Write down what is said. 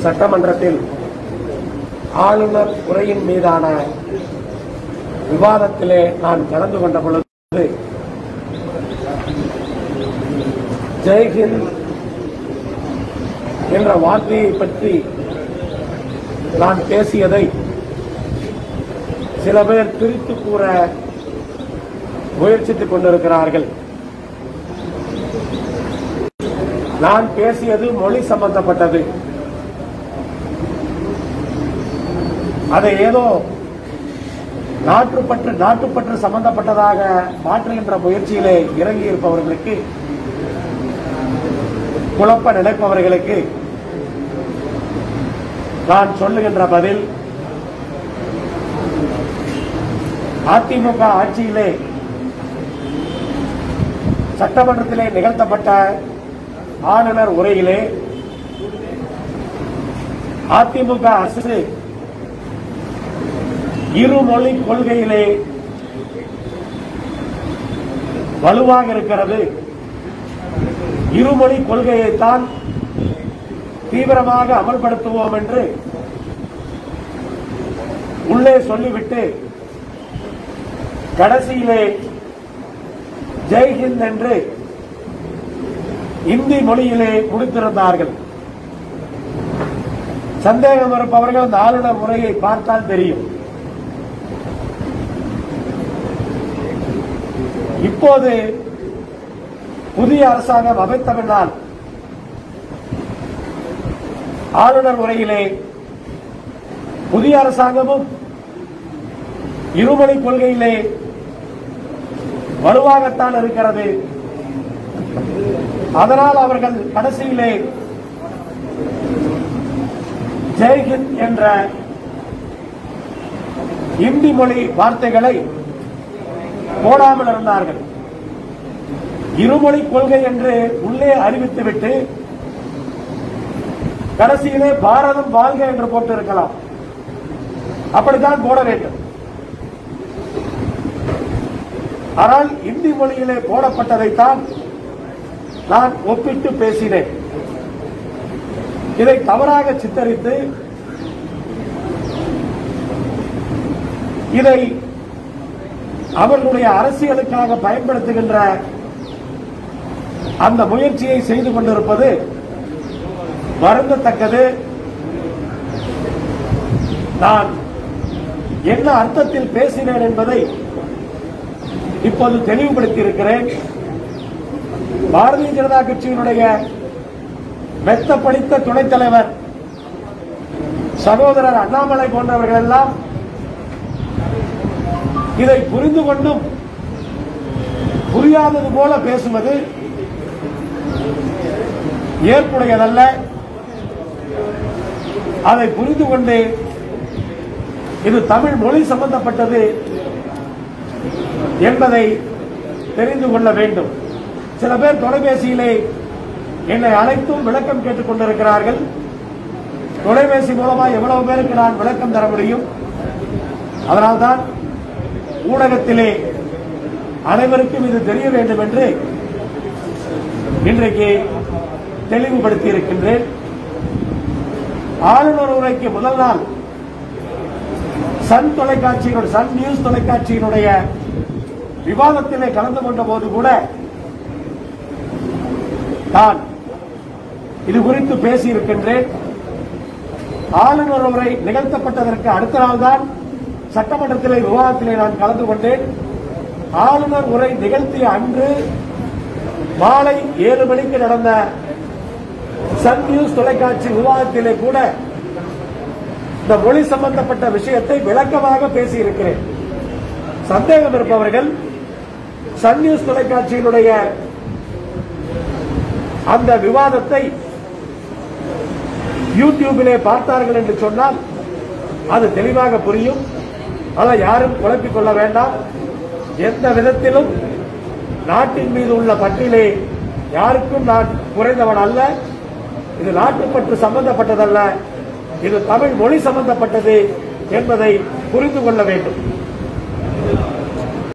சட்டமன்றத்தில் ஆளுநர் உரையின் மீதான விவாதத்திலே நான் கலந்து கொண்ட பொழுது ஜெய்ஹிந்த் என்ற வார்த்தையை பற்றி நான் பேசியதை சில பேர் பிரித்து கூற முயற்சித்துக் கொண்டிருக்கிறார்கள் நான் பேசியது மொழி சம்பந்தப்பட்டது அதை ஏதோ நாட்டுப்பற்று நாட்டுப்பற்று சம்பந்தப்பட்டதாக மாற்றுகின்ற முயற்சியிலே இறங்கி இருப்பவர்களுக்கு குழப்ப நினைப்பவர்களுக்கு நான் சொல்லுகின்ற பதில் அதிமுக ஆட்சியிலே சட்டமன்றத்திலே நிகழ்த்தப்பட்ட ஆளுநர் உரையிலே அதிமுக அரசு இருமொழி கொள்கையிலே வலுவாக இருக்கிறது இருமொழி கொள்கையைத்தான் தீவிரமாக அமல்படுத்துவோம் என்று உள்ளே சொல்லிவிட்டு கடைசியிலே ஜெய்ஹிந்த் என்று இந்தி மொழியிலே முடித்திருந்தார்கள் சந்தேகம் இருப்பவர்கள் அந்த ஆளுநர் முறையை பார்த்தால் தெரியும் இப்போது புதிய அரசாங்கம் அமைத்த பின்னால் ஆளுநர் உரையிலே புதிய அரசாங்கமும் இருமொழி கொள்கையிலே வலுவாகத்தான் இருக்கிறது அதனால் அவர்கள் கடைசியிலே ஜெய்ஹிந்த் என்ற இந்தி மொழி வார்த்தைகளை போடாமல் இருந்தார்கள் இருமொழி கொள்கை என்று உள்ளே அறிவித்துவிட்டு கடைசியிலே பாரதம் வாழ்க என்று போட்டிருக்கலாம் அப்படித்தான் போட வேண்டும் ஆனால் இந்தி மொழியிலே போடப்பட்டதைத்தான் நான் ஒப்பிட்டு பேசினேன் இதை தவறாக சித்தரித்து இதை அவர்களுடைய அரசியலுக்காக பயன்படுத்துகின்ற அந்த முயற்சியை செய்து கொண்டிருப்பது வருந்தத்தக்கது நான் என்ன அர்த்தத்தில் பேசினேன் என்பதை இப்போது தெளிவுபடுத்தி இருக்கிறேன் பாரதிய ஜனதா கட்சியினுடைய மெத்த படித்த துணைத் தலைவர் சகோதரர் அண்ணாமலை போன்றவர்கள் எல்லாம் இதை புரிந்து கொண்டும் புரியாதது போல பேசுவது ஏற்புடையதல்ல அதை புரிந்து கொண்டு இது தமிழ் மொழி சம்பந்தப்பட்டது என்பதை தெரிந்து கொள்ள வேண்டும் சில பேர் தொலைபேசியிலே என்னை அழைத்தும் விளக்கம் கேட்டுக் கொண்டிருக்கிறார்கள் தொலைபேசி மூலமா எவ்வளவு பேருக்கு நான் விளக்கம் தர முடியும் அதனால்தான் ஊடகத்திலே அனைவருக்கும் இது தெரிய வேண்டும் என்று இன்றைக்கு தெளிவுபடுத்தி இருக்கின்றேன் ஆளுநர் உரைக்கு முதல் நாள் சன் தொலைக்காட்சியினுடைய சன் நியூஸ் தொலைக்காட்சியினுடைய விவாதத்திலே கலந்து கொண்ட போது கூட நான் இது குறித்து பேசியிருக்கின்றேன் ஆளுநர் உரை நிகழ்த்தப்பட்டதற்கு அடுத்த நாள் தான் சட்டமன்றத்திலே விவாதத்திலே நான் கலந்து கொண்டேன் ஆளுநர் உரை நிகழ்த்திய அன்று மாலை ஏழு மணிக்கு நடந்த சன் நியூஸ் தொலைக்காட்சி விவாதத்திலே கூட இந்த மொழி சம்பந்தப்பட்ட விஷயத்தை விளக்கமாக பேசியிருக்கிறேன் சந்தேகம் இருப்பவர்கள் சன் நியூஸ் தொலைக்காட்சியினுடைய அந்த விவாதத்தை யூடியூபிலே பார்த்தார்கள் என்று சொன்னால் அது தெளிவாக புரியும் அதை யாரும் குழப்பிக் கொள்ள வேண்டாம் எந்த விதத்திலும் நாட்டின் மீது உள்ள பற்றிலே யாருக்கும் நான் குறைந்தவன் அல்ல இது நாட்டுப்பற்று சம்பந்தப்பட்டதல்ல இது தமிழ் மொழி சம்பந்தப்பட்டது என்பதை புரிந்து கொள்ள வேண்டும்